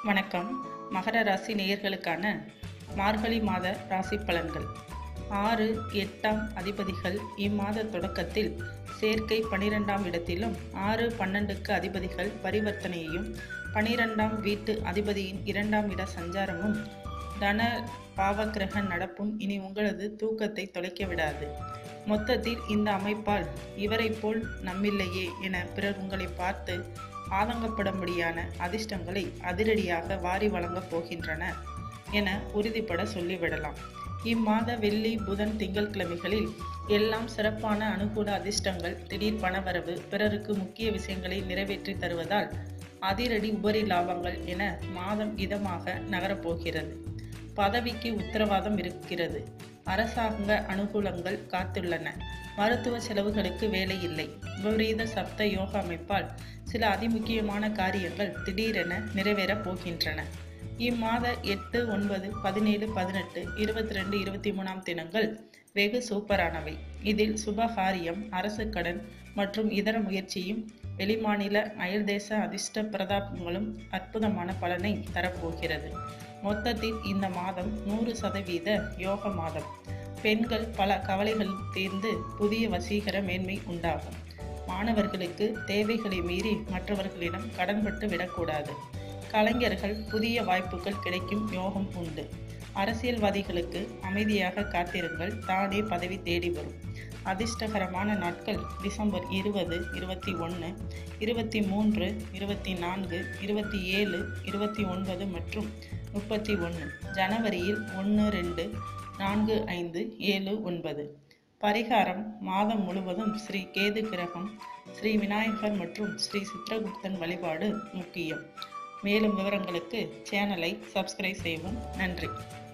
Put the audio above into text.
வணக்கம் மகர ராசி நேயர்களுக்கான மார்கழி மாத ராசி பலன்கள் ஆறு எட்டாம் அதிபதிகள் இம்மாத தொடக்கத்தில் சேர்க்கை பனிரெண்டாம் இடத்திலும் ஆறு பன்னெண்டுக்கு அதிபதிகள் பரிவர்த்தனையையும் பனிரெண்டாம் வீட்டு அதிபதியின் இரண்டாம் இட சஞ்சாரமும் தன பாவக்கிரக நடப்பும் இனி உங்களது தூக்கத்தை தொலைக்க விடாது மொத்தத்தில் இந்த அமைப்பால் இவரைப் போல் நம்மில்லையே என பிறர் உங்களை பார்த்து ஆதங்கப்படும்படியான அதிர்ஷ்டங்களை அதிரடியாக வாரி வழங்கப் போகின்றன என உறுதிப்பட சொல்லிவிடலாம் இம்மாத வெள்ளி புதன் திங்கட்கிழமைகளில் எல்லாம் சிறப்பான அனுகூல அதிர்ஷ்டங்கள் திடீர் பணவரவு பிறருக்கு முக்கிய விஷயங்களை நிறைவேற்றி தருவதால் அதிரடி உபரி லாபங்கள் என மாதம் இதமாக நகரப்போகிறது பதவிக்கு உத்தரவாதம் இருக்கிறது அரசாங்க அனுகூலங்கள் காத்துள்ளன மருத்துவ செலவுகளுக்கு வேலை இல்லை விபரீத சப்த யோக அமைப்பால் சில அதிமுக்கியமான காரியங்கள் திடீரென நிறைவேறப் போகின்றன இம்மாத எட்டு ஒன்பது பதினேழு பதினெட்டு இருபத்தி ரெண்டு இருபத்தி மூணாம் தினங்கள் வெகு சூப்பரானவை இதில் சுபகாரியம் அரசு கடன் மற்றும் இதர முயற்சியும் வெளிமாநில அயல்தேச அதிர்ஷ்ட பிரதாபங்களும் அற்புதமான பலனை தரப்போகிறது மொத்தத்தில் இந்த மாதம் நூறு சதவீத யோக மாதம் பெண்கள் பல கவலைகள் தீர்ந்து புதிய வசீகர மேன்மை உண்டாகும் மாணவர்களுக்கு தேவைகளை மீறி மற்றவர்களிடம் கடன்பட்டு விடக்கூடாது கலைஞர்கள் புதிய வாய்ப்புகள் கிடைக்கும் யோகம் உண்டு அரசியல்வாதிகளுக்கு அமைதியாக காத்திருங்கள் தானே பதவி தேடி வரும் அதிர்ஷ்டகரமான நாட்கள் டிசம்பர் இருபது இருபத்தி ஒன்று இருபத்தி மூன்று இருபத்தி நான்கு இருபத்தி ஏழு இருபத்தி ஒன்பது மற்றும் முப்பத்தி ஒன்று ஜனவரியில் ஒன்று ரெண்டு நான்கு ஐந்து ஏழு ஒன்பது பரிகாரம் மாதம் முழுவதும் ஸ்ரீ கேது கிரகம் ஸ்ரீ விநாயகர் மற்றும் ஸ்ரீ சித்ரகுப்தன் வழிபாடு முக்கியம் மேலும் விவரங்களுக்கு சேனலை சப்ஸ்கிரைப் செய்வோம் நன்றி